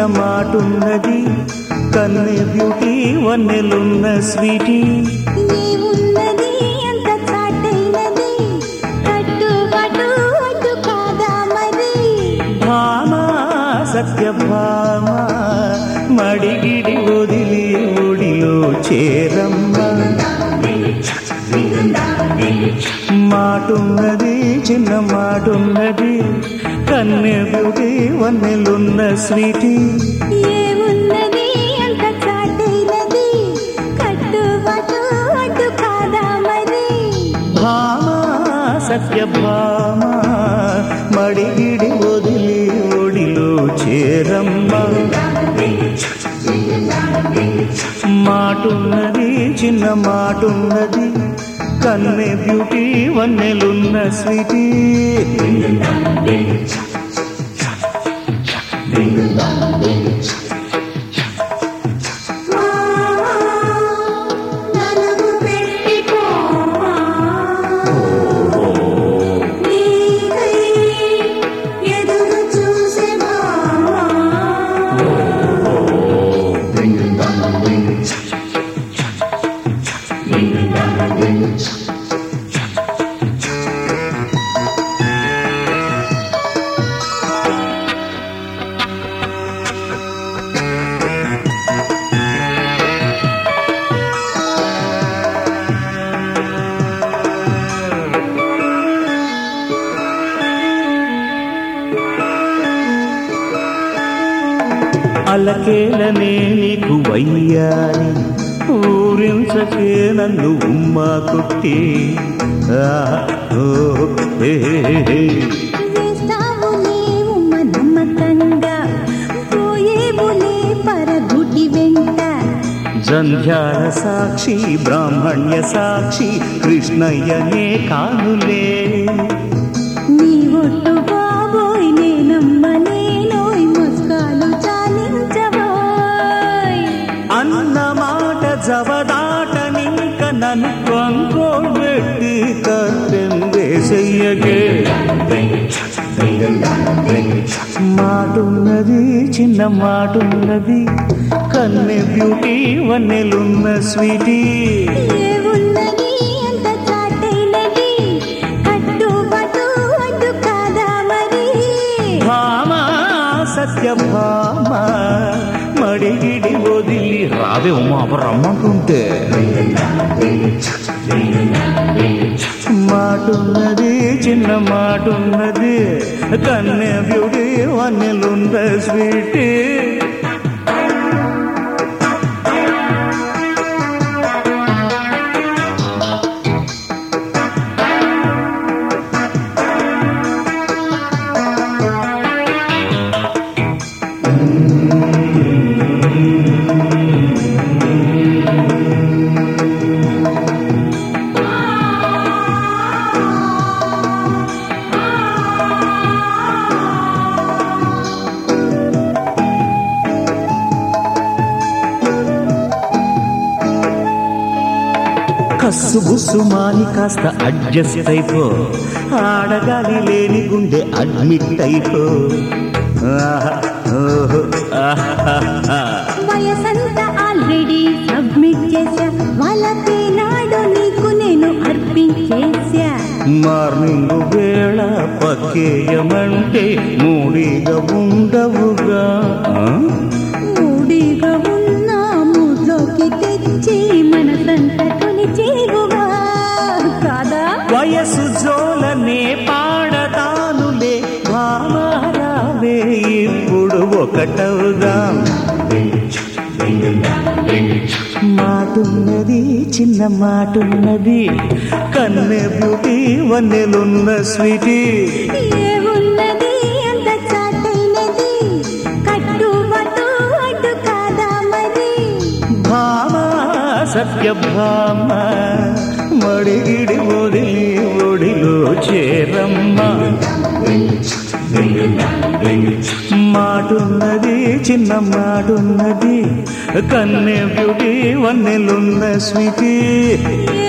మాటున్నది కన్నె beauty వన్నెలున్న Sweety ఏమున్నది అంత చాటైనది కట్టుబాటు అడ్డు కాదా మరి భామా సత్యభామ మడిగిడి వదిలి ఒడిలో చేరమ్మ మాటున్నది చిన్న మాటున్నది కన్నె బ్యూటీ వన్నెలున్న స్వీటీ ఏమున్నది అంత చాటైనది కట్టుబాటు అడ్డు కాదా మరి భామా సత్యభామ మడిగిడి వదిలి ఒడిలో చేరమ్మ మాటున్నది చిన్న మాటున్నది కన్నె బ్యూటీ వన్నెలున్న స్వీటీ నలుగు పెట్టిపోమా నీకై ఎదురు చూసే మామా అలకేలనే నీకు వయ్యారి ఊరించకే నన్ను ఉమ్మా కొట్టి ఆహా, ఓ, హే, హే, హే. వేస్తావులే ఉమ్మ నమ్మకంగా పోయేవులే పరగుడి వెంట జంధ్యాల సాక్షి బ్రాహ్మణ్య సాక్షి కృష్ణయ్యనే కానులే నీ ఒట్టు బాబోయ్ నేనమ్మనేనోయ్ ముస్కాలు చాలించబోయ్ అన్న మాట జవదాటనింక నన్ను కంట్రోల్ పెట్టి కట్టెందేసయ్యకే మాటున్నది చిన్న మాటున్నది కన్నె బ్యూటీ వన్నెలున్న స్వీటీ ఏమున్నది అంత చాటైనది కట్టుబాటు అడ్డు కాదా మరి భామా సత్యభామ మడిగిడి వదిలి రావే ఉమా రమ్మంటుంటే మాటున్నది చిన్న మాటున్నది కన్నె బ్యూటీ వన్నెలున్న స్వీటీ కస్సు బుస్సు మాని కాస్త అడ్జస్ట్ అయిపో ఆడగాలి లేని గుండె అడ్మిట్ అయిపో ఆహా, ఓహో, ఆహాహా. వయసంతా ఆల్రెడీ సబ్మిట్ చేశా వాళ్ళకి నాడు నీకు నేను అర్పించేశా మార్నింగ్ వేళ పక్కేయమంటే మూడిగా ఉండవుగా ఆ? మూడిగా ఉన్న మూడ్లోకి తెచ్చి మనసంతా కొలిచేవుగా కాదా వయసు జోలనే పాడతానులే భామారావే ఇప్పుడు ఒకటవుదాం మాటున్నది చిన్న మాటున్నది కన్నె బ్యూటీ వన్నెలున్న స్వీటీ ఏమున్నది అంత చాటైనది కట్టుబాటు అడ్డు కాదా మరి భామా సత్యభామ మడిగిడి వదిలి ఒడిలో చేరమ్మ మాటున్నది చిన్న మాటున్నది కన్నె బ్యూటీ వన్నెలున్న స్వీటీ